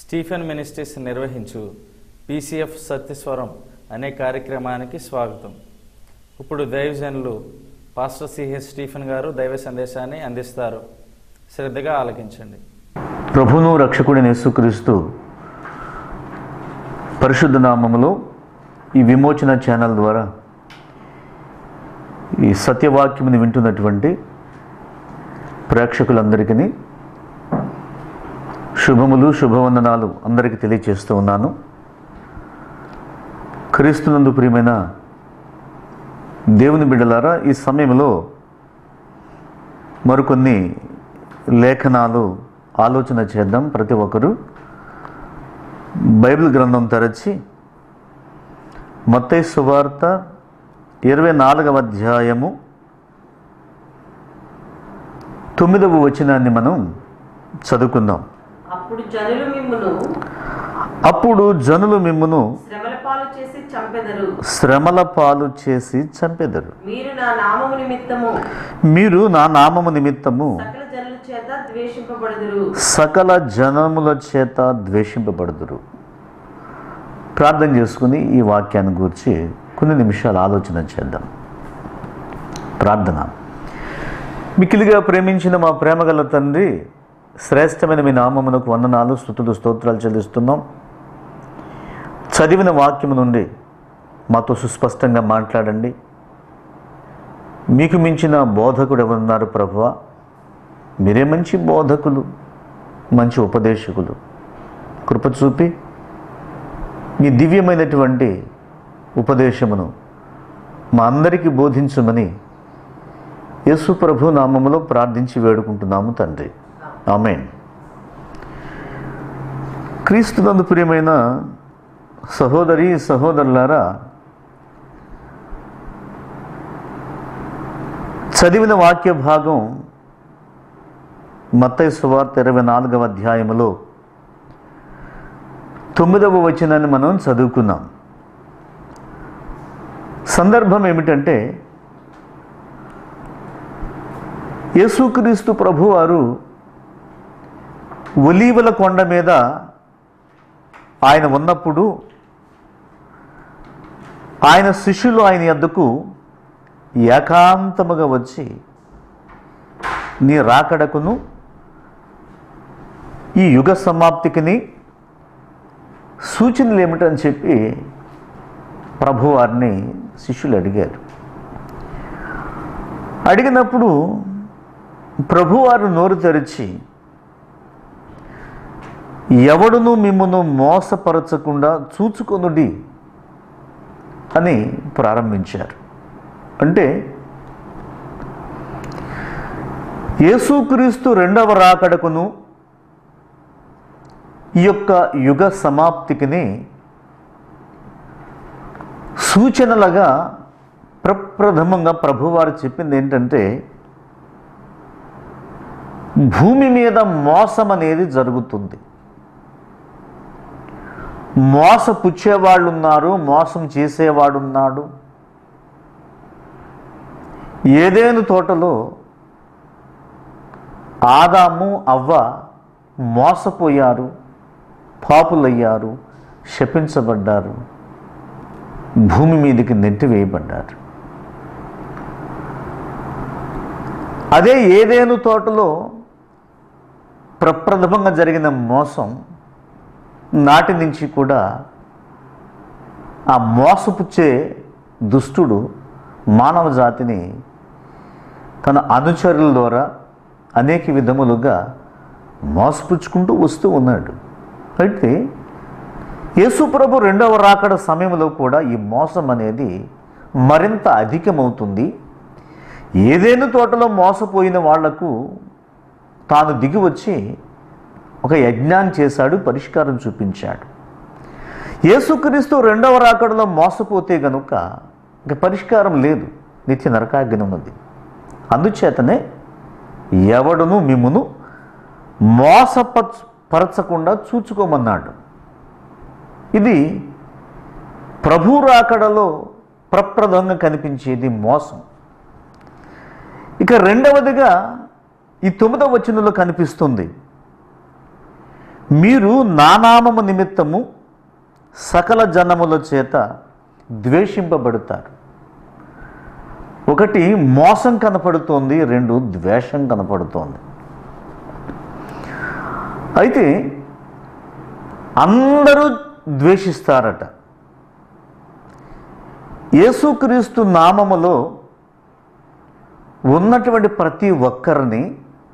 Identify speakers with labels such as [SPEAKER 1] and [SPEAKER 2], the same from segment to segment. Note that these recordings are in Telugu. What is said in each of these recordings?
[SPEAKER 1] స్టీఫెన్ మినిస్ట్రీస్ నిర్వహించు పీసీఎఫ్ సత్యస్వరం అనే కార్యక్రమానికి స్వాగతం ఇప్పుడు దైవజనులు పాస్టర్ సిహెచ్ స్టీఫెన్ గారు దైవ సందేశాన్ని అందిస్తారు శ్రద్ధగా ఆలకించండి
[SPEAKER 2] ప్రభును రక్షకుడిని యేసుక్రీస్తు పరిశుద్ధ నామములో ఈ విమోచన ఛానల్ ద్వారా ఈ సత్యవాక్యముని వింటున్నటువంటి ప్రేక్షకులందరికీ శుభములు శుభవందనాలు అందరికీ తెలియచేస్తూ ఉన్నాను క్రీస్తునందు ప్రియమైన దేవుని బిడ్డలారా ఈ సమయంలో మరికొన్ని లేఖనాలు ఆలోచన చేద్దాం ప్రతి ఒక్కరూ బైబిల్ గ్రంథం తెరచి మత్తయి సువార్త ఇరవై నాలుగవ అధ్యాయము తొమ్మిదవ వచనాన్ని మనం చదువుకుందాం
[SPEAKER 3] అప్పుడు జనులు మిమ్మును
[SPEAKER 2] అప్పుడు జనులు మిమ్మును
[SPEAKER 3] శ్రమల పాలు చేసి చంపెదరు
[SPEAKER 2] శ్రమల పాలు చేసి చంపెదరు
[SPEAKER 3] మీరు నా నామము నిమిత్తము
[SPEAKER 2] మీరు నా నామము నిమిత్తము
[SPEAKER 3] సకల జనుల చేత ద్వేషింపబడుదురు
[SPEAKER 2] సకల జనముల చేత ద్వేషింపబడుదురు ప్రార్థన చేసుకుని ఈ వాక్యాన్ని గురించి కొన్ని నిమిషాలు ఆలోచన చేద్దాం ప్రార్థన మిక్కిలిగా ప్రేమించిన మా ప్రేమగల తండ్రి శ్రేష్టమైన మీ నామమునకు వందనాలు స్థుతులు స్తోత్రాలు చెల్లిస్తున్నాం చదివిన వాక్యము నుండి మాతో సుస్పష్టంగా మాట్లాడండి మీకు మించిన బోధకుడు ఎవరున్నారు ప్రభువా మీరే మంచి బోధకులు మంచి ఉపదేశకులు కృప చూపి మీ దివ్యమైనటువంటి ఉపదేశమును మా అందరికీ బోధించమని యేసు ప్రభు నామములో ప్రార్థించి వేడుకుంటున్నాము తండ్రి ఆమెన్ క్రీస్తునందు ప్రియమైన సహోదరి సహోదరులారా చదివిన వాక్య భాగం మత్తయి సువార్త ఇరవై నాలుగవ అధ్యాయములో తొమ్మిదవ వచనాన్ని మనం చదువుకున్నాం సందర్భం ఏమిటంటే యేసుక్రీస్తు ప్రభువారు ఒలీవల కొండ మీద ఆయన ఉన్నప్పుడు ఆయన శిష్యులు ఆయన యొద్దకు ఏకాంతముగా వచ్చి నీ రాకడకును ఈ యుగ సమాప్తికిని సూచనలు ఏమిటని చెప్పి ప్రభువారిని శిష్యులు అడిగారు అడిగినప్పుడు ప్రభువారు నోరు తెరిచి ఎవడును మిమ్మను మోసపరచకుండా చూచుకొనుడి అని ప్రారంభించారు అంటే యేసుక్రీస్తు రెండవ రాకడకును ఈ యొక్క యుగ సమాప్తికిని సూచనలుగా ప్రప్రథమంగా ప్రభువారు చెప్పింది ఏంటంటే భూమి మీద మోసం అనేది జరుగుతుంది మోసపుచ్చేవాళ్ళు ఉన్నారు మోసం చేసేవాడు ఉన్నాడు ఏదేను తోటలో ఆదాము అవ్వ మోసపోయారు పాపులయ్యారు శపించబడ్డారు భూమి మీదకి నెట్టివేయబడ్డారు అదే ఏదేను తోటలో ప్రప్రథమంగా జరిగిన మోసం నాటి నుంచి కూడా ఆ మోసపుచ్చే దుష్టుడు మానవ జాతిని తన అనుచరుల ద్వారా అనేక విధములుగా మోసపుచ్చుకుంటూ వస్తూ ఉన్నాడు అయితే యేసుప్రభు రెండవ రాకడ సమయంలో కూడా ఈ మోసం అనేది మరింత అధికమవుతుంది ఏదేను తోటలో మోసపోయిన వాళ్లకు తాను దిగి వచ్చి ఒక యజ్ఞాన్ని చేశాడు పరిష్కారం చూపించాడు యేసుక్రీస్తు రెండవ రాకడలో మోసపోతే గనుక ఇక పరిష్కారం లేదు నిత్య నరకాగ్ని ఉన్నది అందుచేతనే ఎవడును మిమ్మును మోసపరచ పరచకుండా చూచుకోమన్నాడు ఇది ప్రభు రాకడలో ప్రప్రదంగా కనిపించేది మోసం ఇక రెండవదిగా ఈ తొమ్మిదవ వచనంలో కనిపిస్తుంది మీరు నా నామము నిమిత్తము సకల జనముల చేత ద్వేషింపబడతారు ఒకటి మోసం కనపడుతోంది రెండు ద్వేషం కనపడుతోంది అయితే అందరూ ద్వేషిస్తారట యేసుక్రీస్తు నామములో ఉన్నటువంటి ప్రతి ఒక్కరిని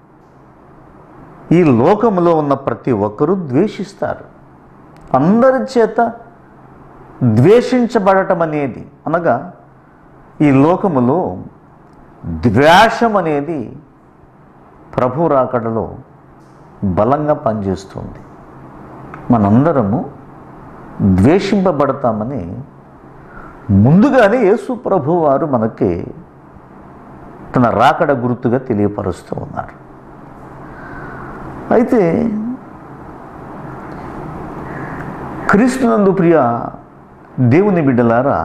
[SPEAKER 2] ఈ లోకములో ఉన్న ప్రతి ఒక్కరూ ద్వేషిస్తారు అందరి చేత ద్వేషించబడటం అనేది అనగా ఈ లోకములో ద్వేషం అనేది ప్రభు రాకడలో బలంగా పనిచేస్తుంది మనందరము ద్వేషింపబడతామని ముందుగానే యేసు ప్రభు వారు మనకి తన రాకడ గుర్తుగా తెలియపరుస్తూ ఉన్నారు అయితే క్రీస్తునందు ప్రియ దేవుని బిడ్డలారా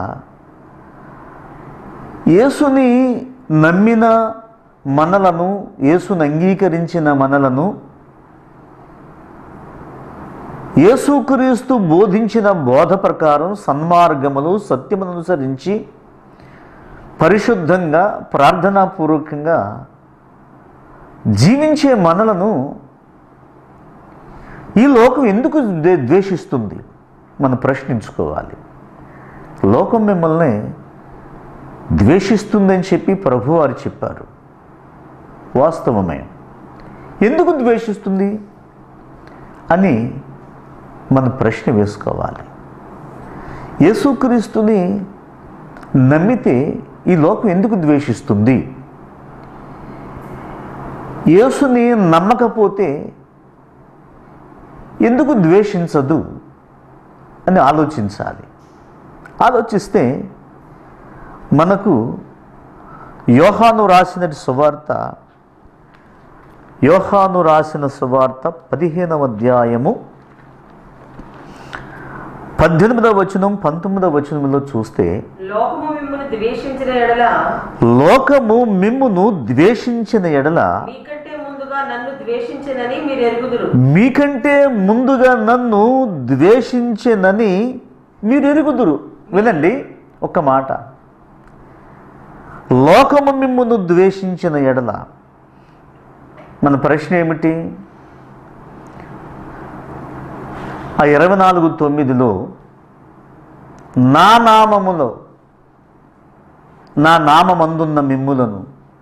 [SPEAKER 2] యేసుని నమ్మిన మనలను యేసుని అంగీకరించిన మనలను యేసుక్రీస్తు బోధించిన బోధ ప్రకారం సన్మార్గములు సత్యమును అనుసరించి పరిశుద్ధంగా ప్రార్థనాపూర్వకంగా జీవించే మనలను ఈ లోకం ఎందుకు ద్వే- ద్వేషిస్తుంది మనం ప్రశ్నించుకోవాలి లోకం మిమ్మల్ని ద్వేషిస్తుందని చెప్పి ప్రభువారు చెప్పారు వాస్తవమే ఎందుకు ద్వేషిస్తుంది అని మనం ప్రశ్న వేసుకోవాలి యేసుక్రీస్తుని నమ్మితే ఈ లోకం ఎందుకు ద్వేషిస్తుంది యేసుని నమ్మకపోతే ఎందుకు ద్వేషించదు అని ఆలోచించాలి ఆలోచిస్తే మనకు యోహాను రాసిన సువార్త యోహాను రాసిన సువార్త పదిహేనవ అధ్యాయము పద్దెనిమిదవ వచనం పంతొమ్మిదవ వచనంలో చూస్తే
[SPEAKER 3] లోకము మిమ్మల్ని ద్వేషించిన ఎడల
[SPEAKER 2] లోకము మిమ్మును ద్వేషించిన ఎడల
[SPEAKER 3] మీకంటే ముందుగా నన్ను ద్వేషించినని మీరు ఎరుగుదురు
[SPEAKER 2] మీకంటే ముందుగా నన్ను ద్వేషించెనని మీరు ఎరుగుదురు వినండి ఒక మాట లోకము మిమ్మును ద్వేషించిన ఎడల మన ప్రశ్న ఏమిటి ఆ ఇరవై నాలుగు తొమ్మిదిలో నా నామములో నా నామమందున్న మిమ్ములను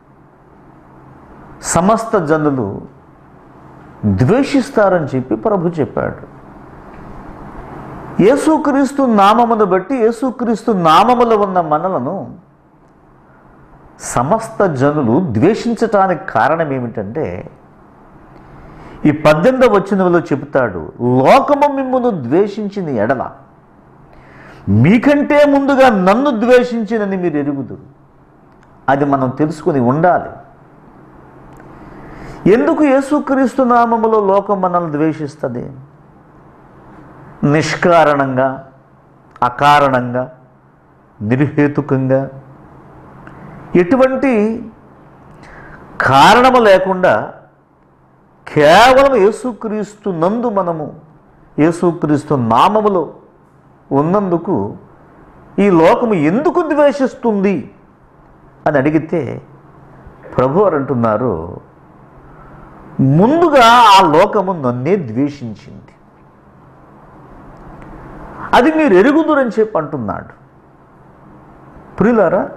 [SPEAKER 2] సమస్త జనులు ద్వేషిస్తారని చెప్పి ప్రభు చెప్పాడు యేసుక్రీస్తు నామమును బట్టి యేసుక్రీస్తు నామములో ఉన్న మనలను సమస్త జనులు ద్వేషించటానికి కారణం ఏమిటంటే ఈ పద్దెనిమిదవ వచనంలో చెబుతాడు లోకము మిమ్మును ద్వేషించిన ఎడల మీకంటే ముందుగా నన్ను ద్వేషించినని మీరు ఎరుగుదురు అది మనం తెలుసుకుని ఉండాలి ఎందుకు యేసుక్రీస్తు నామములో లోకం మనల్ని ద్వేషిస్తుంది నిష్కారణంగా అకారణంగా నిర్హేతుకంగా ఎటువంటి కారణము లేకుండా కేవలం యేసుక్రీస్తు నందు మనము యేసుక్రీస్తు నామములో ఉన్నందుకు ఈ లోకము ఎందుకు ద్వేషిస్తుంది అని అడిగితే ప్రభు వారు అంటున్నారు ముందుగా ఆ లోకము నన్నే ద్వేషించింది అది మీరు ఎరుగుదురని చెప్పి అంటున్నాడు ప్రియులారా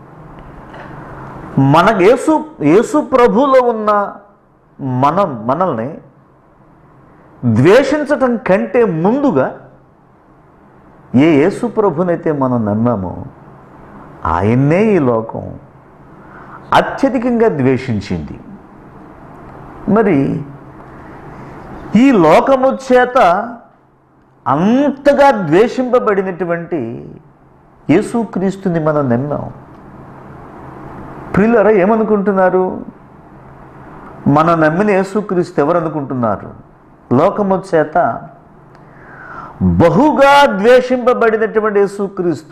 [SPEAKER 2] మన యేసు యేసు ప్రభులో ఉన్న మనం మనల్ని ద్వేషించటం కంటే ముందుగా ఏ యేసు ప్రభునైతే మనం నమ్మామో ఆయన్నే ఈ లోకం అత్యధికంగా ద్వేషించింది మరి ఈ లోకము చేత అంతగా ద్వేషింపబడినటువంటి యేసుక్రీస్తుని మనం నమ్మాం ప్రియులరా ఏమనుకుంటున్నారు మనం నమ్మిన యేసుక్రీస్తు ఎవరు అనుకుంటున్నారు లోకము చేత బహుగా ద్వేషింపబడినటువంటి యేసుక్రీస్తు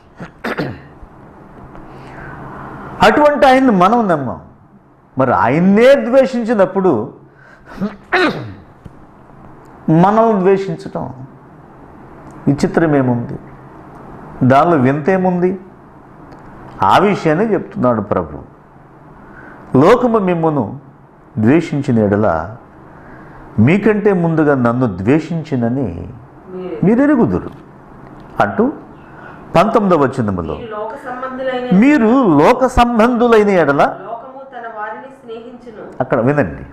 [SPEAKER 2] అటువంటి ఆయన్ని మనం నమ్మాం మరి ఆయన్నే ద్వేషించినప్పుడు మనల్ని ద్వేషించటం విచిత్రమేముంది దానిలో వింతేముంది ఆ విషయాన్ని చెప్తున్నాడు ప్రభు లోకము మిమ్మను ద్వేషించిన ఎడల మీకంటే ముందుగా నన్ను ద్వేషించినని
[SPEAKER 3] మీరు
[SPEAKER 2] మీరు ఎరుగుదురు అంటూ పంతొమ్మిదవ వచనములో
[SPEAKER 3] మీరు లోక సంబంధులైన
[SPEAKER 2] మీరు లోక సంబంధులైన ఎడల
[SPEAKER 3] లోకము తన వారిని స్నేహించును
[SPEAKER 2] అక్కడ వినండి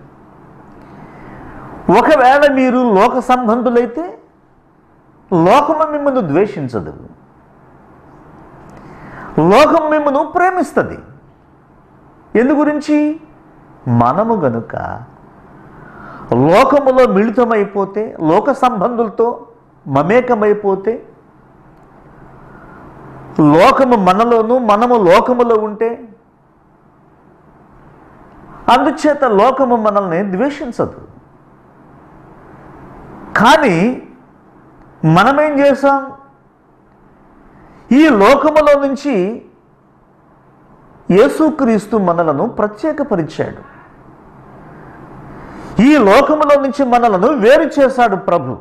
[SPEAKER 2] ఒకవేళ మీరు లోక సంబంధులైతే లోకము మిమ్మల్ని ద్వేషించదు లోకం మిమ్మల్ని ప్రేమిస్తుంది ఎందు గురించి మనము గనుక లోకములో మిళితమైపోతే లోక సంబంధులతో మమేకమైపోతే లోకము మనలోను మనము లోకములో ఉంటే అందుచేత లోకము మనల్ని ద్వేషించదు కానీ మనమేం చేసాం ఈ లోకములో నుంచి యేసుక్రీస్తు మనలను ప్రత్యేకపరిచాడు ఈ లోకములో నుంచి మనలను వేరు చేశాడు ప్రభు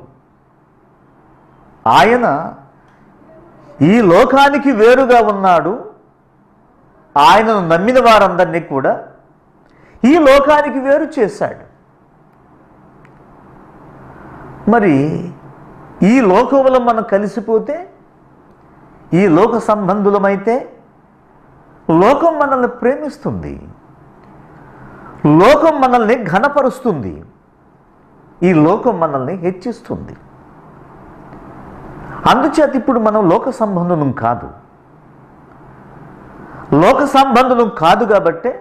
[SPEAKER 2] ఆయన ఈ లోకానికి వేరుగా ఉన్నాడు ఆయనను నమ్మిన వారందరినీ కూడా ఈ లోకానికి వేరు చేశాడు మరి ఈ లోకంలో మనం కలిసిపోతే ఈ లోక సంబంధులమైతే లోకం మనల్ని ప్రేమిస్తుంది లోకం మనల్ని ఘనపరుస్తుంది ఈ లోకం మనల్ని హెచ్చిస్తుంది అందుచేత ఇప్పుడు మనం లోక సంబంధులం కాదు లోక సంబంధులం కాదు కాబట్టే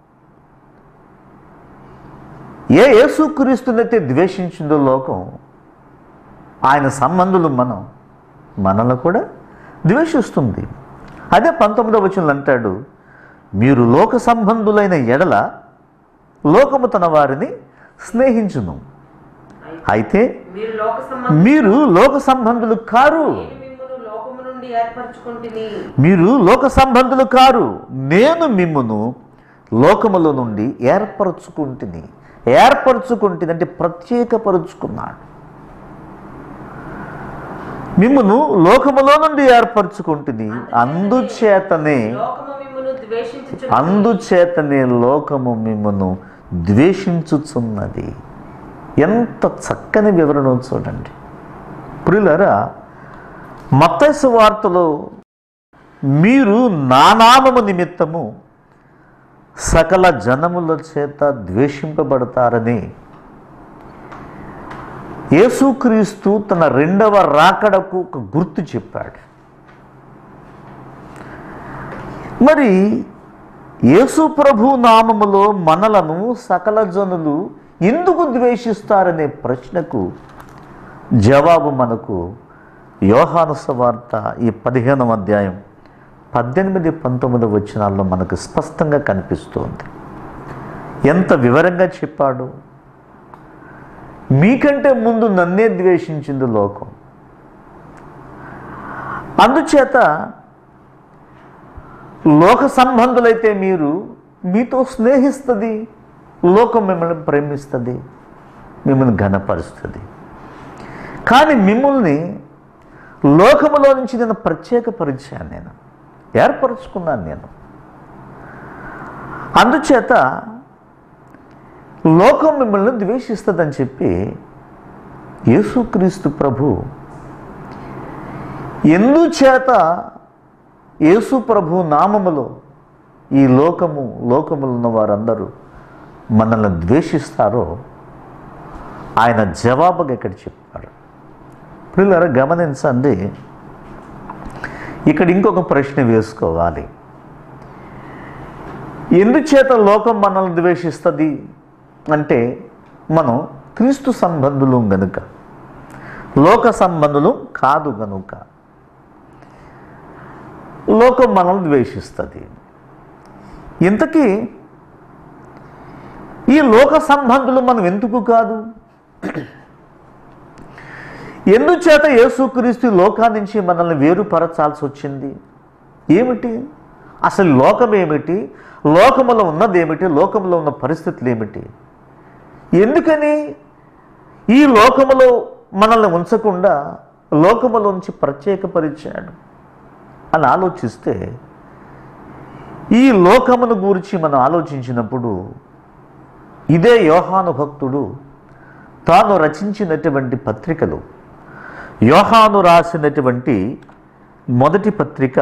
[SPEAKER 2] ఏ యేసుక్రీస్తునైతే ద్వేషించిందో లోకం ఆయన సంబంధులు మనం మనల్ని కూడా ద్వేషిస్తుంది అదే పంతొమ్మిదవ వచనంలో అంటాడు మీరు లోక సంబంధులైన ఎడల లోకము తన వారిని స్నేహించును అయితే
[SPEAKER 3] మీరు లోక సంబంధ
[SPEAKER 2] మీరు లోక సంబంధులు కారు
[SPEAKER 3] నేను మిమ్మును లోకము నుండి ఏర్పరచుకుంటుని
[SPEAKER 2] మీరు లోక సంబంధులు కారు నేను మిమ్మును లోకములో నుండి ఏర్పరచుకుంటుని ఏర్పరచుకుంటుంది అంటే ప్రత్యేకపరుచుకున్నాడు మిమ్మును లోకములో నుండి ఏర్పరచుకుంటుంది అందుచేతనే
[SPEAKER 3] లోకము మిమ్మును ద్వేషించుచు
[SPEAKER 2] అందుచేతనే లోకము మిమ్మను ద్వేషించుచున్నది ఎంత చక్కని వివరణ చూడండి ప్రియులరా మత్తైసు వార్తలో మీరు నా నామము నిమిత్తము సకల జనముల చేత ద్వేషింపబడతారని యేసుక్రీస్తు తన రెండవ రాకడకు ఒక గుర్తు చెప్పాడు మరి యేసు ప్రభు నామములో మనలను సకల జనులు ఎందుకు ద్వేషిస్తారనే ప్రశ్నకు జవాబు మనకు యోహాను వార్త ఈ పదిహేనవ అధ్యాయం పద్దెనిమిది పంతొమ్మిది వచనాల్లో మనకు స్పష్టంగా కనిపిస్తోంది ఎంత వివరంగా చెప్పాడు మీకంటే ముందు నన్నే ద్వేషించింది లోకం అందుచేత లోక సంబంధులైతే మీరు మీతో స్నేహిస్తుంది లోకం మిమ్మల్ని ప్రేమిస్తుంది మిమ్మల్ని ఘనపరుస్తుంది కానీ మిమ్మల్ని లోకములో నుంచి నేను ప్రత్యేకపరిచాను నేను ఏర్పరచుకున్నాను నేను అందుచేత లోకం మిమ్మల్ని ద్వేషిస్తుందని చెప్పి యేసుక్రీస్తు ప్రభు ఎందుచేత యేసు ప్రభు నామములో ఈ లోకము లోకములో ఉన్న వారందరూ మనల్ని ద్వేషిస్తారో ఆయన జవాబుగా ఇక్కడ చెప్పారు పిల్లలు గమనించండి ఇక్కడ ఇంకొక ప్రశ్న వేసుకోవాలి ఎందుచేత లోకం మనల్ని ద్వేషిస్తుంది అంటే మనం క్రీస్తు సంబంధులు గనుక లోక సంబంధులు కాదు గనుక లోకం మనల్ని ద్వేషిస్తుంది ఇంతకీ ఈ లోక సంబంధులు మనం ఎందుకు కాదు ఎందుచేత యేసుక్రీస్తు ఈ లోకా నుంచి మనల్ని వేరుపరచాల్సి వచ్చింది ఏమిటి అసలు లోకం ఏమిటి లోకములో ఉన్నది ఏమిటి లోకంలో ఉన్న పరిస్థితులు ఏమిటి ఎందుకని ఈ లోకములో మనల్ని ఉంచకుండా లోకములోంచి ప్రత్యేకపరిచాడు అని ఆలోచిస్తే ఈ లోకమును గురించి మనం ఆలోచించినప్పుడు ఇదే యోహాను భక్తుడు తాను రచించినటువంటి పత్రికలు యోహాను రాసినటువంటి మొదటి పత్రిక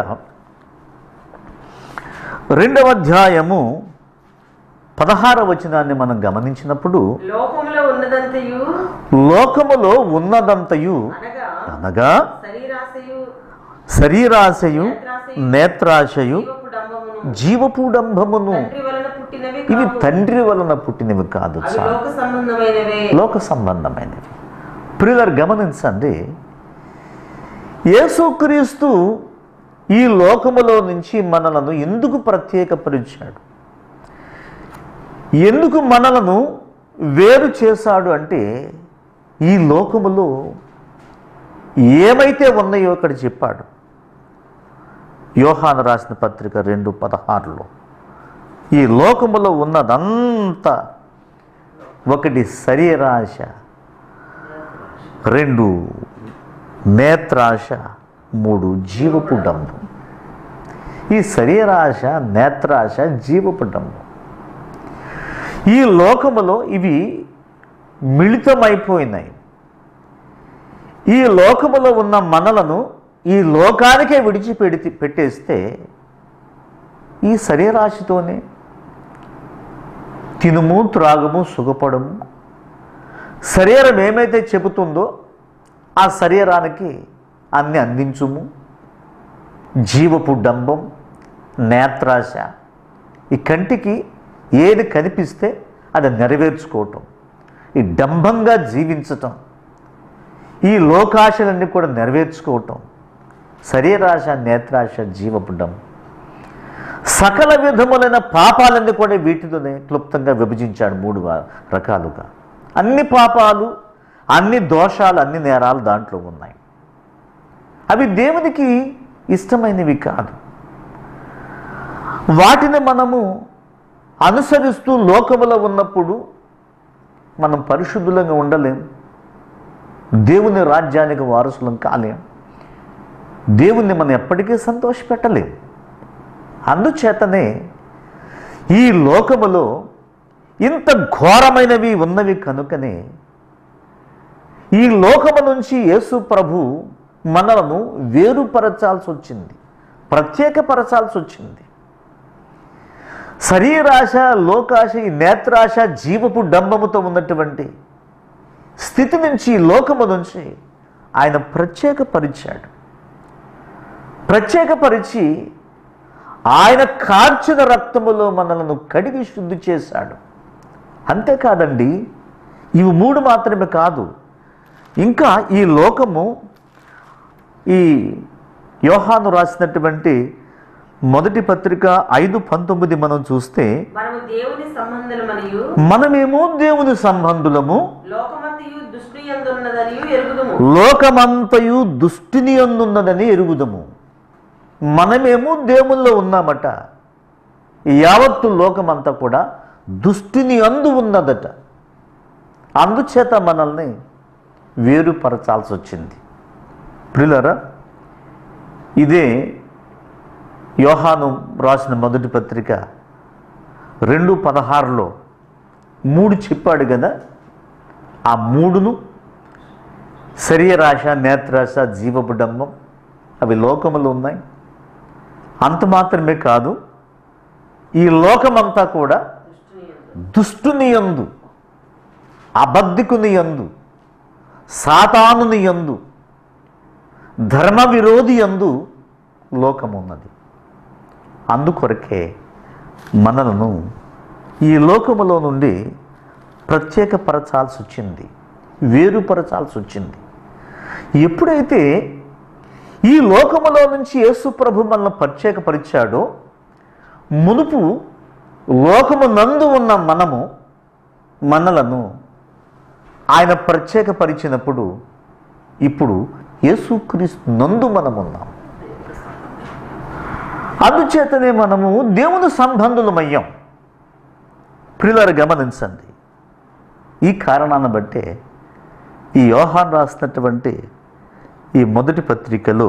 [SPEAKER 2] రెండవ అధ్యాయము పదహార వచనాన్ని మనం గమనించినప్పుడు
[SPEAKER 3] లోకములో ఉన్నదంతయు
[SPEAKER 2] లోకములో ఉన్నదంతయు
[SPEAKER 3] అనగా
[SPEAKER 2] అనగా
[SPEAKER 3] శరీరాశయు
[SPEAKER 2] శరీరాశయు నేత్రాశయు
[SPEAKER 3] జీవపు డంబమును
[SPEAKER 2] జీవపు డంబమును
[SPEAKER 3] తండ్రి వలన పుట్టినవి
[SPEAKER 2] ఇవి
[SPEAKER 3] కావు.
[SPEAKER 2] తండ్రి వలన పుట్టినవి కాదు
[SPEAKER 3] అవి
[SPEAKER 2] చాలు
[SPEAKER 3] లోక సంబంధమైనవే
[SPEAKER 2] లోక సంబంధమైనవి ప్రియులర్ గమనించండి యేసుక్రీస్తు ఈ లోకములో నుంచి మనలను ఎందుకు ప్రత్యేకపరిచాడు ఎందుకు మనలను వేరు చేశాడు అంటే ఈ లోకములో ఏమైతే ఉన్నాయో ఇక్కడ చెప్పాడు యోహాను రాసిన పత్రిక రెండు పదహారులో ఈ లోకములో ఉన్నదంతా ఒకటి శరీరాశ రెండు నేత్రాశ మూడు జీవపు డంబు ఈ శరీరాశ నేత్రాశ జీవపు డంబు ఈ లోకములో ఇవి మిళితమైపోయినాయి ఈ లోకములో ఉన్న మనలను ఈ లోకానికే విడిచిపెడితే పెట్టేస్తే ఈ శరీరాశితోనే తినుము త్రాగము సుఖపడము శరీరం ఏమైతే చెబుతుందో ఆ శరీరానికి అన్ని అందించుము జీవపు డంబం నేత్రాశ ఈ కంటికి ఏది కనిపిస్తే అది నెరవేర్చుకోవటం ఈ డంబంగా జీవించటం ఈ లోకాశలన్నీ కూడా నెరవేర్చుకోవటం శరీరాశ నేత్రాశ జీవపు డంబం సకల విధములైన పాపాలన్నీ కూడా వీటితోనే క్లుప్తంగా విభజించాడు మూడు వా- రకాలుగా అన్ని పాపాలు అన్ని దోషాలు అన్ని నేరాలు దాంట్లో ఉన్నాయి అవి దేవునికి ఇష్టమైనవి కాదు వాటిని మనము అనుసరిస్తూ లోకములో ఉన్నప్పుడు మనం పరిశుద్ధులంగా ఉండలేం దేవుని రాజ్యానికి వారసులం కాలేం దేవుణ్ణి మనం ఎప్పటికీ సంతోషపెట్టలేం అందుచేతనే ఈ లోకములో ఇంత ఘోరమైనవి ఉన్నవి కనుకనే ఈ లోకము నుంచి యేసు ప్రభు మనలను వేరుపరచాల్సి వచ్చింది ప్రత్యేకపరచాల్సి వచ్చింది శరీరాశ లోకాశ ఈ నేత్రాశ జీవపు డంబముతో ఉన్నటువంటి స్థితి నుంచి ఈ లోకము నుంచి ఆయన ప్రత్యేకపరిచాడు ప్రత్యేకపరిచి ఆయన కార్చిన రక్తములో మనలను కడిగి శుద్ధి చేశాడు అంతేకాదండి ఇవి మూడు మాత్రమే కాదు ఇంకా ఈ లోకము ఈ యోహాను రాసినటువంటి మొదటి పత్రిక ఐదు పంతొమ్మిది మనం చూస్తే
[SPEAKER 3] మనము దేవుని సంబంధులు మరియు
[SPEAKER 2] మనమేమో దేవుని సంబంధులము
[SPEAKER 3] లోకమంతయు దుష్టి ఎందున్నదని ఎరుగుదుము
[SPEAKER 2] లోకమంతయు దుష్టిని అందున్నదని ఎరుగుదము మనమేమో దేవుల్లో ఉన్నామట యావత్తు లోకమంతా కూడా దుష్టిని అందు ఉన్నదట అందుచేత మనల్ని వేరుపరచాల్సి వచ్చింది ప్రియులరా ఇదే యోహాను రాసిన మొదటి పత్రిక రెండు పదహారులో మూడు చెప్పాడు కదా ఆ మూడును శరీరాశ నేత్రాశ జీవపు డంబం అవి లోకములు ఉన్నాయి అంత మాత్రమే కాదు ఈ లోకమంతా కూడా దుష్టుని యందు అబద్ధికుని యందు సాతానుని యందు ధర్మ విరోధి యందు లోకమున్నది అందుకొరకే మనలను ఈ లోకములో నుండి ప్రత్యేకపరచాల్సి వచ్చింది వేరుపరచాల్సి వచ్చింది ఎప్పుడైతే ఈ లోకములో నుంచి యేసు ప్రభు మనల్ని ప్రత్యేకపరిచాడో మునుపు లోకము నందు ఉన్న మనము మనలను ఆయన ప్రత్యేకపరిచినప్పుడు ఇప్పుడు యేసుక్రీస్తు నందు మనమున్నాం అందుచేతనే మనము దేవుని సంబంధులమయ్యాం ప్రియులారు గమనించండి ఈ కారణాన్ని బట్టే ఈ యోహాన్ రాసినటువంటి ఈ మొదటి పత్రికలో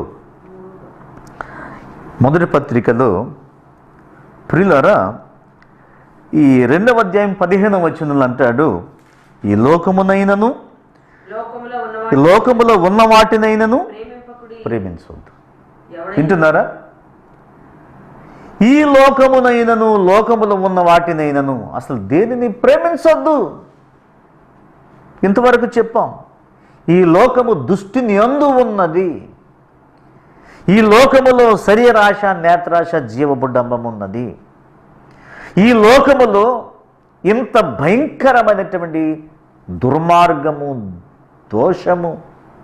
[SPEAKER 2] మొదటి పత్రికలో ప్రియులారా ఈ రెండవ అధ్యాయం పదిహేనవ వచనంలో అంటాడు ఈ లోకమునైనను
[SPEAKER 3] లోకములో
[SPEAKER 2] ఈ
[SPEAKER 3] ఉన్నవాడు
[SPEAKER 2] లోకములో ఉన్న వాటినైనను
[SPEAKER 3] ప్రేమింపకుడి
[SPEAKER 2] ప్రేమించవద్దు
[SPEAKER 3] ఎవడైనా
[SPEAKER 2] వింటున్నారా ఈ లోకమునైనను లోకములో ఉన్న వాటినైనను అసలు దేనిని ప్రేమించొద్దు ఇంతవరకు చెప్పాం ఈ లోకము దుష్టిని అందు ఉన్నది ఈ లోకములో శరీరాశ నేత్రాశ జీవబుడ్డంబం ఉన్నది ఈ లోకములో ఇంత భయంకరమైనటువంటి దుర్మార్గము దోషము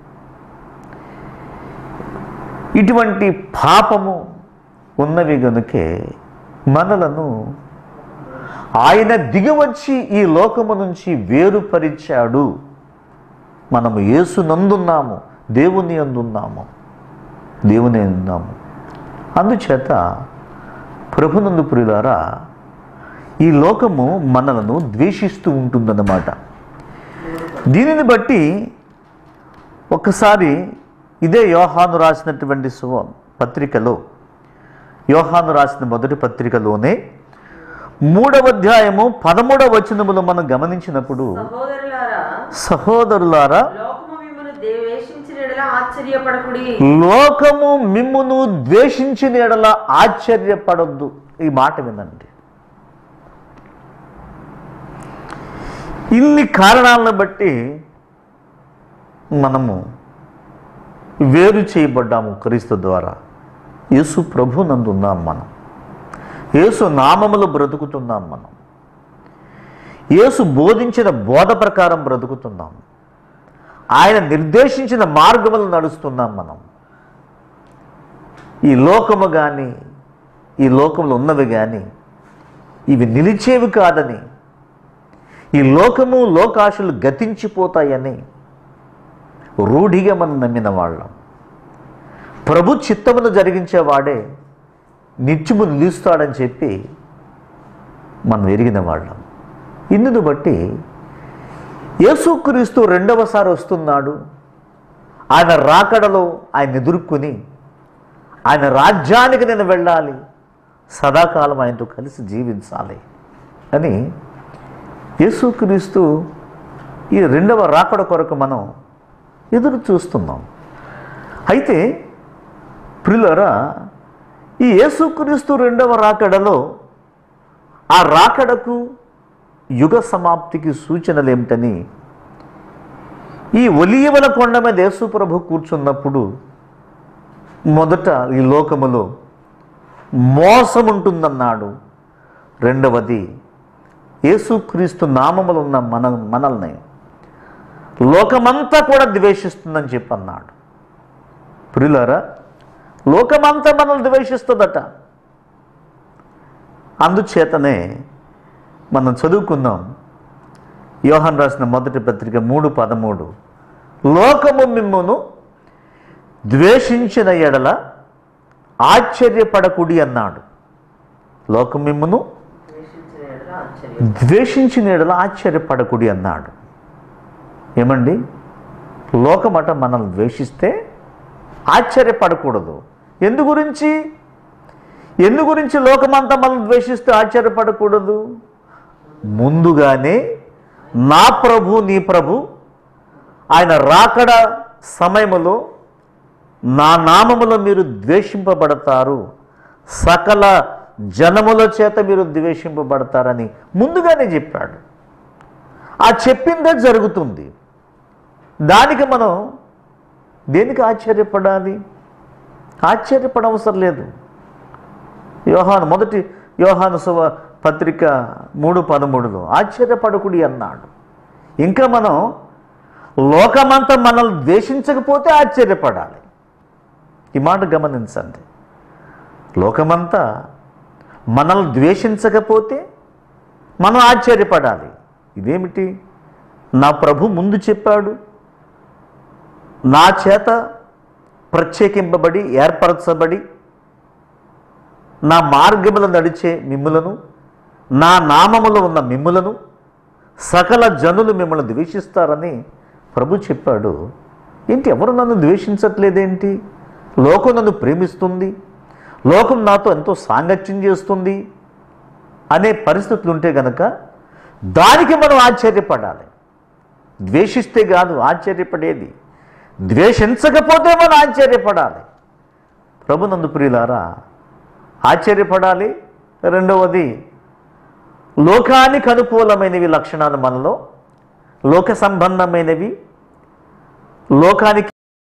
[SPEAKER 2] ఇటువంటి పాపము ఉన్నవి గనుకే మనలను ఆయన దిగవచ్చి ఈ లోకము నుంచి వేరుపరిచాడు మనము యేసు నందున్నాము దేవుని అందున్నాము దేవుని అందున్నాము అందుచేత ప్రభునందు ప్రియులారా ఈ లోకము మనలను ద్వేషిస్తూ ఉంటుందన్నమాట దీనిని బట్టి ఒకసారి ఇదే యోహాను రాసినటువంటి సువ పత్రికలో యోహాను రాసిన మొదటి పత్రికలోనే మూడవ అధ్యాయము పదమూడవ వచనములో మనం గమనించినప్పుడు
[SPEAKER 3] సహోదరులారా
[SPEAKER 2] సహోదరులారా
[SPEAKER 3] లోకము మిమ్మల్ని ద్వేషించిన ఎడల ఆశ్చర్యపడకుడి
[SPEAKER 2] లోకము మిమ్మును ద్వేషించిన ఎడల ఆశ్చర్యపడొద్దు ఈ మాట వినండి ఇన్ని కారణాలను బట్టి మనము వేరు చేయబడ్డాము క్రీస్తు ద్వారా యేసు ప్రభు నందు ఉన్నాం మనం యేసు నామములో బ్రతుకుతున్నాం మనం యేసు బోధించిన బోధ ప్రకారం బ్రతుకుతున్నాం ఆయన నిర్దేశించిన మార్గములు నడుస్తున్నాం మనం ఈ లోకము కానీ ఈ లోకంలో ఉన్నవి కానీ ఇవి నిలిచేవి కాదని ఈ లోకము లోకాశలు గతించిపోతాయని రూఢిగా మనం నమ్మిన వాళ్ళం ప్రభు చిత్తమును జరిగించేవాడే నిత్యము నిలుస్తాడని చెప్పి మనం ఎరిగిన వాళ్ళం ఇందును బట్టి యేసుక్రీస్తు రెండవసారి వస్తున్నాడు ఆయన రాకడలో ఆయన ఎదుర్కొని ఆయన రాజ్యానికి నేను వెళ్ళాలి సదాకాలం ఆయనతో కలిసి జీవించాలి అని యేసుక్రీస్తు ఈ రెండవ రాకడ కొరకు మనం ఎదురు చూస్తున్నాం అయితే ప్రియులరా ఈ యేసుక్రీస్తు రెండవ రాకడలో ఆ రాకడకు యుగ సమాప్తికి సూచనలు ఏమిటని ఈ ఒలియవల కొండ మీద యేసు ప్రభు కూర్చున్నప్పుడు మొదట ఈ లోకములో మోసం ఉంటుందన్నాడు రెండవది యేసుక్రీస్తు నామములు ఉన్న మన మనల్ని లోకమంతా కూడా ద్వేషిస్తుందని చెప్పి అన్నాడు ప్రియులారా లోకమంతా మనల్ని ద్వేషిస్తుందట అందుచేతనే మనం చదువుకుందాం యోహన్ రాసిన మొదటి పత్రిక మూడు పదమూడు లోకము మిమ్మును ద్వేషించిన ఎడల ఆశ్చర్యపడకుడి అన్నాడు లోకం మిమ్మును
[SPEAKER 3] ద్వేషించిన ఎడల ఆశ్చర్యం
[SPEAKER 2] ద్వేషించిన ఎడల ఆశ్చర్యపడకుడి అన్నాడు ఏమండి లోకమట మనల్ని ద్వేషిస్తే ఆశ్చర్యపడకూడదు ఎందు గురించి ఎందు గురించి లోకమంతా మనల్ని ద్వేషిస్తే ఆశ్చర్యపడకూడదు ముందుగానే నా ప్రభు నీ ప్రభు ఆయన రాకడ సమయములో నా నామములో మీరు ద్వేషింపబడతారు సకల జనముల చేత మీరు ద్వేషింపబడతారని ముందుగానే చెప్పాడు ఆ చెప్పిందే జరుగుతుంది దానికి మనం దేనికి ఆశ్చర్యపడాలి ఆశ్చర్యపడవసరం లేదు యోహాను మొదటి యోహాను సువ పత్రిక మూడు పదమూడులో ఆశ్చర్యపడకుడి అన్నాడు ఇంకా మనం లోకమంతా మనల్ని ద్వేషించకపోతే ఆశ్చర్యపడాలి ఈ మాట గమనించండి లోకమంతా మనల్ని ద్వేషించకపోతే మనం ఆశ్చర్యపడాలి ఇదేమిటి నా ప్రభు ముందు చెప్పాడు నా చేత ప్రత్యేకింపబడి ఏర్పరచబడి నా మార్గములు నడిచే మిమ్ములను నా నామములో ఉన్న మిమ్ములను సకల జనులు మిమ్మల్ని ద్వేషిస్తారని ప్రభు చెప్పాడు ఏంటి ఎవరు నన్ను ద్వేషించట్లేదేంటి లోకం నన్ను ప్రేమిస్తుంది లోకం నాతో ఎంతో సాంగత్యం చేస్తుంది అనే పరిస్థితులు ఉంటే గనక దానికి మనం ఆశ్చర్యపడాలి ద్వేషిస్తే కాదు ఆశ్చర్యపడేది ద్వేషించకపోతే మనం ఆశ్చర్యపడాలి ప్రభునందు ప్రియులారా ఆశ్చర్యపడాలి రెండవది లోకానికి అనుకూలమైనవి లక్షణాలు మనలో లోక సంబంధమైనవి లోకానికి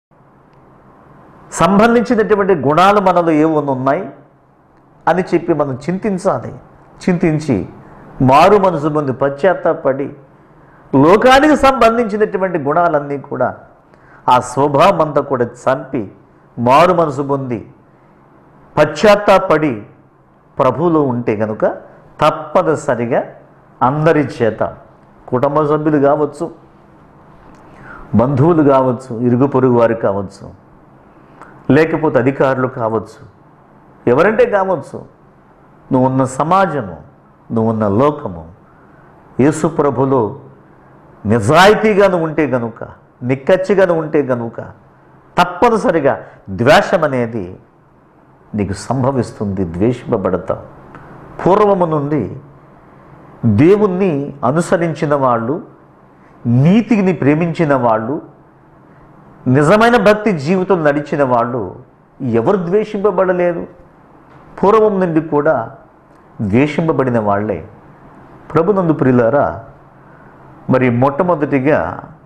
[SPEAKER 2] సంబంధించినటువంటి గుణాలు మనలో ఏమన్నా ఉన్నాయి అని చెప్పి మనం చింతించాలి చింతించి మారు మనసు ముందు పశ్చాత్తాపడి లోకానికి సంబంధించినటువంటి గుణాలన్నీ కూడా ఆ స్వభావం అంతా కూడా చంపి మారు మనసు పొంది పశ్చాత్తాపడి ప్రభువులో ఉంటే కనుక తప్పనిసరిగా అందరి చేత కుటుంబ సభ్యులు కావచ్చు బంధువులు కావచ్చు ఇరుగు పొరుగు వారు కావచ్చు లేకపోతే అధికారులు కావచ్చు ఎవరంటే కావచ్చు నువ్వు ఉన్న సమాజము నువ్వు ఉన్న లోకము యేసు ప్రభులో నిజాయితీగా నువ్వు ఉంటే గనుక నిక్కచ్చిగా నువ్వు ఉంటే గనుక తప్పనిసరిగా ద్వేషం అనేది నీకు సంభవిస్తుంది ద్వేషింపబడతావు పూర్వము నుండి దేవుణ్ణి అనుసరించిన వాళ్ళు నీతిని ప్రేమించిన వాళ్ళు నిజమైన భక్తి జీవితం నడిచిన వాళ్ళు ఎవరు ద్వేషింపబడలేదు పూర్వం నుండి కూడా ద్వేషింపబడిన వాళ్ళే ప్రభునందు ప్రియులారా మరి మొట్టమొదటిగా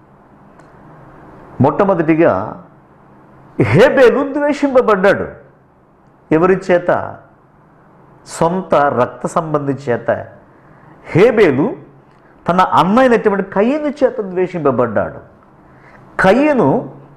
[SPEAKER 2] మొట్టమొదటిగా హేబేలు ద్వేషింపబడ్డాడు ఎవరి చేత సొంత రక్త సంబంధి చేత హేబేలు తన అన్నైనటువంటి కయ్యను చేత ద్వేషింపబడ్డాడు కయ్యను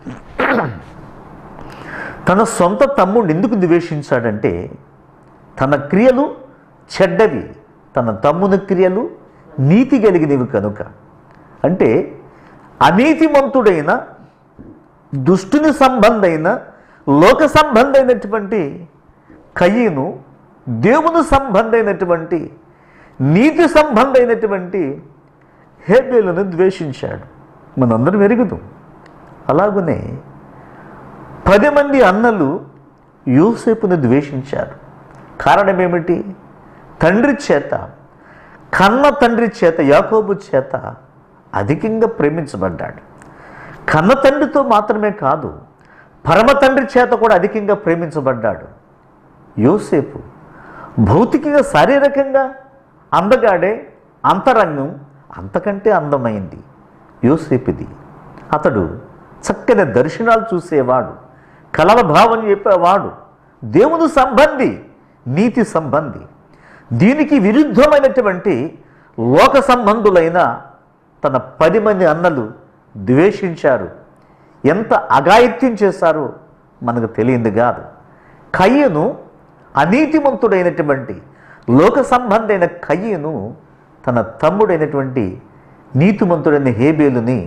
[SPEAKER 2] తన సొంత తమ్ముడిని ఎందుకు ద్వేషించాడంటే తన క్రియలు చెడ్డవి తన తమ్ముని క్రియలు నీతి కలిగినవి కనుక అంటే అనీతిమంతుడైన దుష్టుని సంబంధైన లోక సంబంధైనటువంటి కయ్యను దేవుని సంబంధైనటువంటి నీతి సంబంధైనటువంటి హేబేలను ద్వేషించాడు మనందరం ఎరుగుదు అలాగనే పది మంది అన్నలు యూసేపును ద్వేషించారు కారణం ఏమిటి తండ్రి చేత కన్న తండ్రి చేత యాకోబు చేత అధికంగా ప్రేమించబడ్డాడు కన్న తండ్రితో మాత్రమే కాదు పరమ తండ్రి చేత కూడా అధికంగా ప్రేమించబడ్డాడు యోసేపు భౌతికంగా శారీరకంగా అందగాడే అంతరంగం అంతకంటే అందమైంది యోసేపుది అతడు చక్కని దర్శనాలు చూసేవాడు కలల భావం చెప్పేవాడు దేవుని సంబంధి నీతి సంబంధి దీనికి విరుద్ధమైనటువంటి లోక సంబంధులైన తన పది మంది అన్నలు ద్వేషించారు ఎంత అఘాయిత్యం చేశారో మనకు తెలియంది కాదు కయ్యను అనీతిమంతుడైనటువంటి లోక సంబంధైన కయ్యను తన తమ్ముడైనటువంటి నీతిమంతుడైన హేబేలుని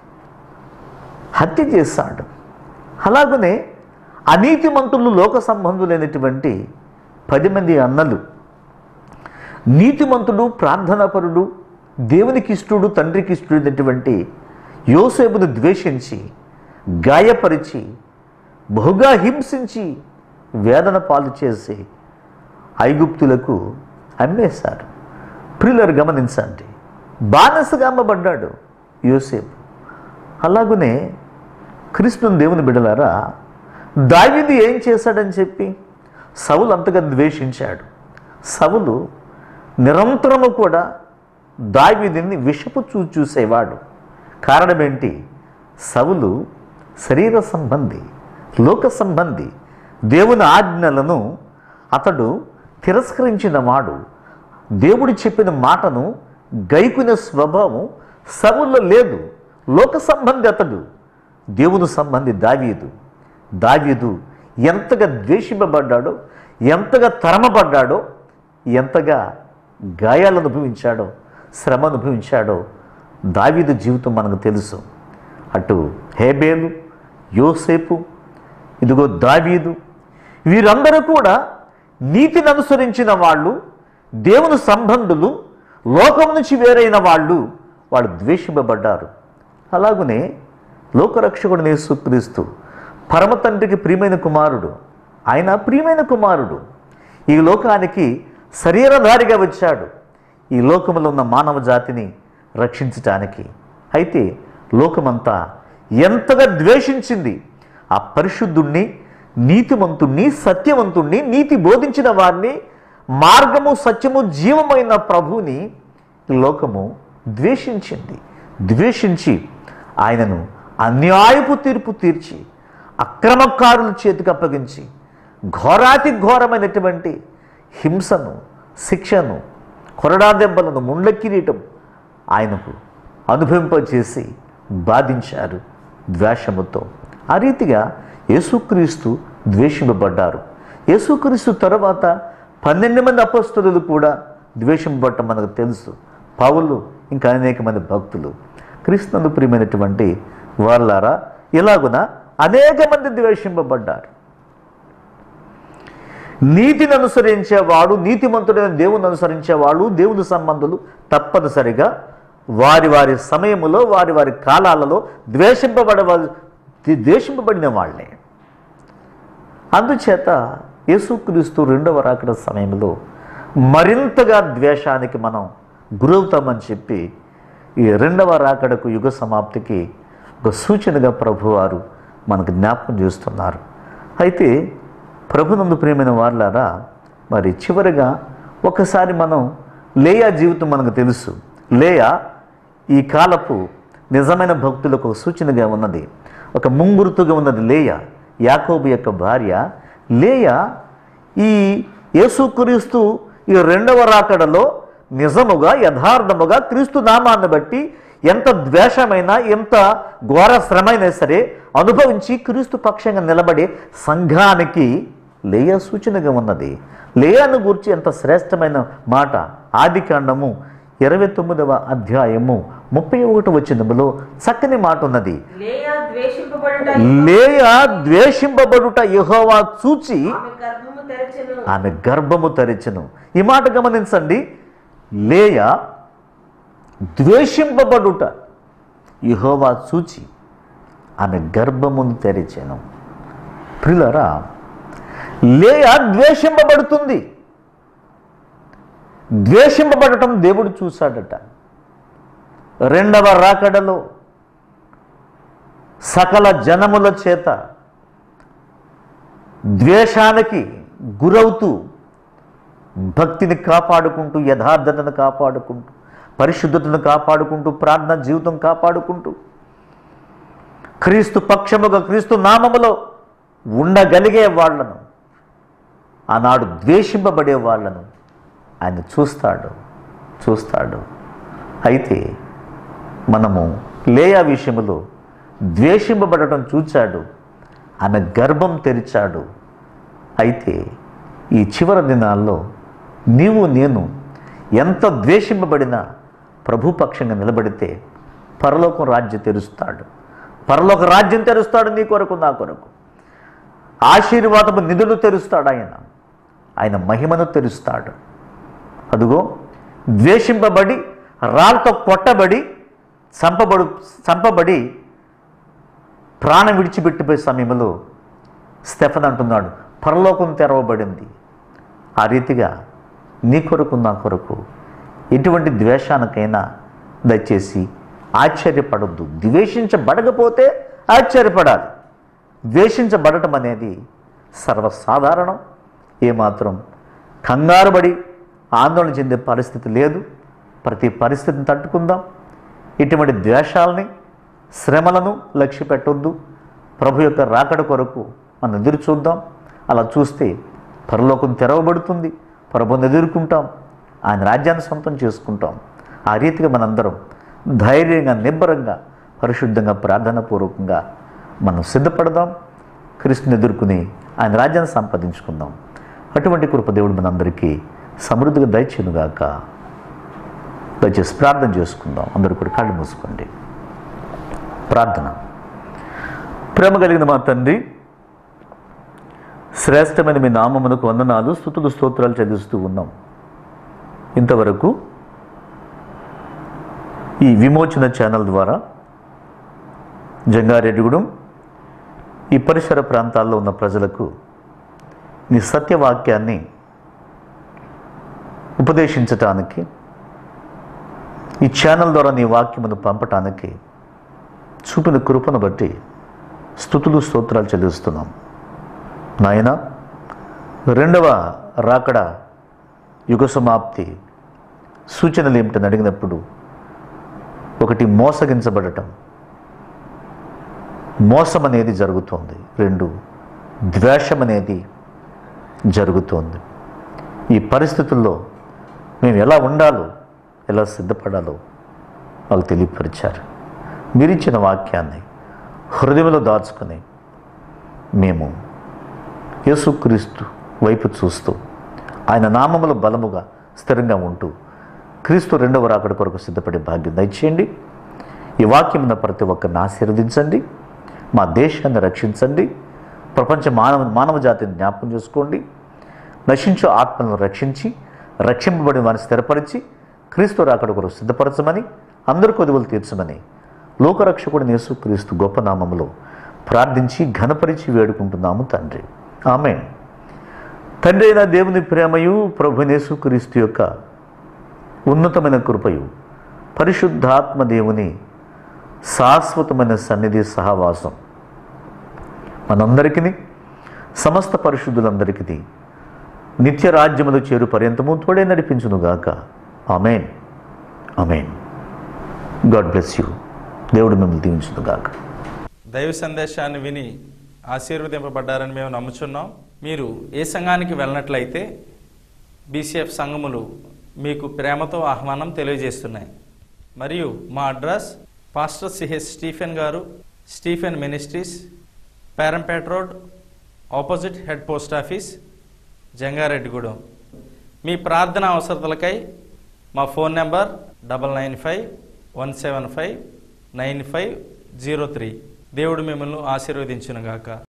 [SPEAKER 2] హత్య చేశాడు అలాగనే అనీతిమంతులు లోక సంబంధులైనటువంటి పది మంది అన్నలు నీతిమంతుడు ప్రార్థనాపరుడు దేవునికి ఇష్టడు తండ్రికి ఇష్టడైనటువంటి యోసేపును ద్వేషించి గాయపరిచి బహుగా హింసించి వేదన పాలు చేసి ఐగుప్తులకు అమ్మేశారు ప్రియులరు గమనించండి బానిసగా అమ్మబడ్డాడు యోసేపు అలాగనే కృష్ణుని దేవుని బిడలారా దావిది ఏం చేశాడని చెప్పి సవులు అంతగా ద్వేషించాడు సవులు నిరంతరము కూడా దావిదిని విషపు చూ చూసేవాడు కారణమేంటి సవులు శరీర సంబంధి లోక సంబంధి దేవుని ఆజ్ఞలను అతడు తిరస్కరించిన వాడు దేవుడు చెప్పిన మాటను గైకునే స్వభావం సవుల్లో లేదు లోక సంబంధి అతడు దేవుని సంబంధి దావీదు దావీదు ఎంతగా ద్వేషింపబడ్డాడో ఎంతగా తరమబడ్డాడో ఎంతగా గాయాలు అనుభవించాడో శ్రమ అనుభవించాడో దావీదు జీవితం మనకు తెలుసు అటు హేబేలు యోసేపు ఇదిగో దావీదు వీరందరూ కూడా నీతిని అనుసరించిన వాళ్ళు దేవుని సంబంధులు లోకం నుంచి వేరైన వాళ్ళు వాళ్ళు ద్వేషింపబడ్డారు అలాగునే లోకరక్షకుడు యేసుక్రీస్తు పరమ తండ్రికి ప్రియమైన కుమారుడు ఆయన ప్రియమైన కుమారుడు ఈ లోకానికి శరీరధారిగా వచ్చాడు ఈ లోకంలో ఉన్న మానవ జాతిని రక్షించటానికి అయితే లోకమంతా ఎంతగా ద్వేషించింది ఆ పరిశుద్ధుణ్ణి నీతిమంతుణ్ణి సత్యవంతుణ్ణి నీతి బోధించిన వారిని మార్గము సత్యము జీవమైన ప్రభువుని ఈ లోకము ద్వేషించింది ద్వేషించి ఆయనను అన్యాయపు తీర్పు తీర్చి అక్రమకారుల చేతికి అప్పగించి ఘోరాతి ఘోరమైనటువంటి హింసను శిక్షను కొరడా దెబ్బలను ముండ్ల కిరీటం ఆయనకు అనుభవింపజేసి బాధించారు ద్వేషముతో ఆ రీతిగా యేసుక్రీస్తు ద్వేషింపబడ్డారు యేసుక్రీస్తు తర్వాత పన్నెండు మంది అపస్తులు కూడా ద్వేషింపబడటం మనకు తెలుసు పౌలు ఇంకా అనేక మంది భక్తులు క్రీస్తునందు ప్రియమైనటువంటి వాళ్ళారా ఇలాగున అనేక మంది ద్వేషింపబడ్డారు నీతిని అనుసరించేవాడు నీతిమంతుడైన దేవుని అనుసరించేవాడు దేవుని సంబంధులు తప్పనిసరిగా వారి వారి సమయములో వారి వారి కాలాలలో ద్వేషింపబడే ద్వేషింపబడిన వాళ్ళే అందుచేత యేసుక్రీస్తు రెండవ రాకడ సమయంలో మరింతగా ద్వేషానికి మనం గురవుతామని చెప్పి ఈ రెండవ రాకడకు యుగ సమాప్తికి ఒక సూచనగా ప్రభువారు మనకు జ్ఞాపకం చేస్తున్నారు అయితే ప్రభునందు ప్రియమైన వాళ్ళారా మరి చివరిగా ఒకసారి మనం లేయా జీవితం మనకు తెలుసు లేయా ఈ కాలపు నిజమైన భక్తులకు ఒక సూచనగా ఉన్నది ఒక ముంగురుతుగా ఉన్నది లేయ యాకోబు యొక్క భార్య లేయ ఈ యేసుక్రీస్తు ఈ రెండవ రాకడలో నిజముగా యథార్థముగా క్రీస్తు నామాన్ని బట్టి ఎంత ద్వేషమైనా ఎంత ఘోర శ్రమైనా సరే అనుభవించి క్రీస్తు పక్షంగా నిలబడే సంఘానికి లేయ సూచనగా ఉన్నది లేయాను గురించి ఎంత శ్రేష్టమైన మాట ఆది కాండము ఇరవై తొమ్మిదవ అధ్యాయము ముప్పై ఒకటి వచ్చినములో చక్కని మాట ఉన్నది
[SPEAKER 3] లేయా ద్వేషింపబడుట
[SPEAKER 2] లేయ ద్వేషింపబడుట యెహోవా చూచి
[SPEAKER 3] ఆమె గర్భము తెరచెను
[SPEAKER 2] ఆమె గర్భము తెరిచెను ఈ మాట గమనించండి లేయ ద్వేషింపబడుట యెహోవా చూచి ఆమె గర్భమును తెరిచెను ప్రిలరా లేయ ద్వేషింపబడుతుంది ద్వేషింపబడటం దేవుడు చూశాడట రెండవ రాకడలో సకల జనముల చేత ద్వేషానికి గురవుతూ భక్తిని కాపాడుకుంటూ యథార్థతను కాపాడుకుంటూ పరిశుద్ధతను కాపాడుకుంటూ ప్రార్థన జీవితం కాపాడుకుంటూ క్రీస్తు పక్షముగా క్రీస్తు నామములో ఉండగలిగే వాళ్ళను ఆనాడు ద్వేషింపబడే వాళ్ళను ఆయన చూస్తాడు చూస్తాడు అయితే మనము లేయా విషయంలో ద్వేషింపబడటం చూచాడు ఆమె గర్భం తెరిచాడు అయితే ఈ చివరి దినాల్లో నీవు నేను ఎంత ద్వేషింపబడినా ప్రభుపక్షంగా నిలబడితే పరలోకం రాజ్యం తెరుస్తాడు పరలోక రాజ్యం తెరుస్తాడు నీ కొరకు నా కొరకు ఆశీర్వాదపు నిధులు తెరుస్తాడు ఆయన ఆయన మహిమను తెరుస్తాడు అదుగో ద్వేషింపబడి రాళ్ళతో కొట్టబడి చంపబడు చంపబడి ప్రాణం విడిచిపెట్టిపోయే సమయంలో స్టెఫన్ అంటున్నాడు పరలోకం తెరవబడింది ఆ రీతిగా నీ కొరకు నా కొరకు ఎటువంటి ద్వేషానికైనా దయచేసి ఆశ్చర్యపడొద్దు ద్వేషించబడకపోతే ఆశ్చర్యపడాలి ద్వేషించబడటం అనేది సర్వసాధారణం ఏమాత్రం కంగారుబడి ఆందోళన చెందే పరిస్థితి లేదు ప్రతి పరిస్థితిని తట్టుకుందాం ఇటువంటి ద్వేషాలని శ్రమలను లక్ష్య పెట్టొద్దు ప్రభు యొక్క రాకడ కొరకు మనం ఎదురు చూద్దాం అలా చూస్తే పరలోకం తెరవబడుతుంది ప్రభుని ఎదుర్కొంటాం ఆయన రాజ్యాన్ని సొంతం చేసుకుంటాం ఆ రీతిగా మనందరం ధైర్యంగా నిబ్బరంగా పరిశుద్ధంగా ప్రార్థనాపూర్వకంగా మనం సిద్ధపడదాం క్రీస్తుని ఎదుర్కొని ఆయన రాజ్యాన్ని సంపాదించుకుందాం అటువంటి కృప దేవుడు మనందరికీ సమృద్ధిగా దయచేనుగాక దయచేసి ప్రార్థన చేసుకుందాం అందరూ కూడా కళ్ళు మూసుకోండి ప్రార్థన ప్రేమ కలిగిన మా తండ్రి శ్రేష్టమైన మీ నామమునకు వందనాలు స్థుతులు స్తోత్రాలు చదివిస్తూ ఉన్నాం ఇంతవరకు ఈ విమోచన ఛానల్ ద్వారా జంగారెడ్డిగూడెం ఈ పరిసర ప్రాంతాల్లో ఉన్న ప్రజలకు నీ సత్యవాక్యాన్ని ఉపదేశించటానికి ఈ ఛానల్ ద్వారా నీ వాక్యమును పంపటానికి చూపిన కృపను బట్టి స్థుతులు స్తోత్రాలు చెల్లిస్తున్నాం నాయన రెండవ రాకడ యుగ సమాప్తి సూచనలు ఏమిటని అడిగినప్పుడు ఒకటి మోసగించబడటం మోసం అనేది జరుగుతోంది రెండు ద్వేషం అనేది జరుగుతోంది ఈ పరిస్థితుల్లో మేము ఎలా ఉండాలో ఎలా సిద్ధపడాలో మాకు తెలియపరిచారు మీరిచ్చిన వాక్యాన్ని హృదయంలో దాచుకుని మేము యేసుక్రీస్తు వైపు చూస్తూ ఆయన నామములో బలముగా స్థిరంగా ఉంటూ క్రీస్తు రెండవ రాకడ కొరకు సిద్ధపడే భాగ్యం దయచేయండి ఈ వాక్యం ఉన్న ప్రతి ఒక్కరిని ఆశీర్వదించండి మా దేశాన్ని రక్షించండి ప్రపంచ మానవ మానవ జాతిని జ్ఞాపకం చేసుకోండి నశించు ఆత్మలను రక్షించి రక్షింపబడిన వారిని స్థిరపరిచి క్రీస్తు రాకడ కొరకు సిద్ధపరచమని అందరి కొదువులు తీర్చమని లోకరక్షకుడు యేసు క్రీస్తు గొప్ప నామములో ప్రార్థించి ఘనపరిచి వేడుకుంటున్నాము తండ్రి ఆమె తండ్రి అయిన దేవుని ప్రేమయు ప్రభునేసు క్రీస్తు యొక్క ఉన్నతమైన కృపయు పరిశుద్ధాత్మ దేవుని శాశ్వతమైన సన్నిధి సహవాసం మనందరికీ సమస్త పరిశుద్ధులందరికీ నిత్య రాజ్యములు చేరు పర్యంతము తోడే నడిపించునుగాక amen amen God bless you దేవుడు మిమ్మల్ని దీవించునుగాక
[SPEAKER 1] దైవ సందేశాన్ని విని ఆశీర్వదింపబడ్డారని మేము నమ్ముచున్నాం మీరు ఏ సంఘానికి వెళ్ళినట్లయితే బీసీఎఫ్ సంఘములు మీకు ప్రేమతో ఆహ్వానం తెలియజేస్తున్నాయి మరియు మా అడ్రస్ పాస్టర్ సిహెచ్ స్టీఫెన్ గారు Stephen ministries Perampeta road opposite head post office Jangareddygudem మీ ప్రార్థన అవసరతలకై మా phone number double nine five one seven five nine five zero three దేవుడు మిమ్మల్ని ఆశీర్వదించునుగాక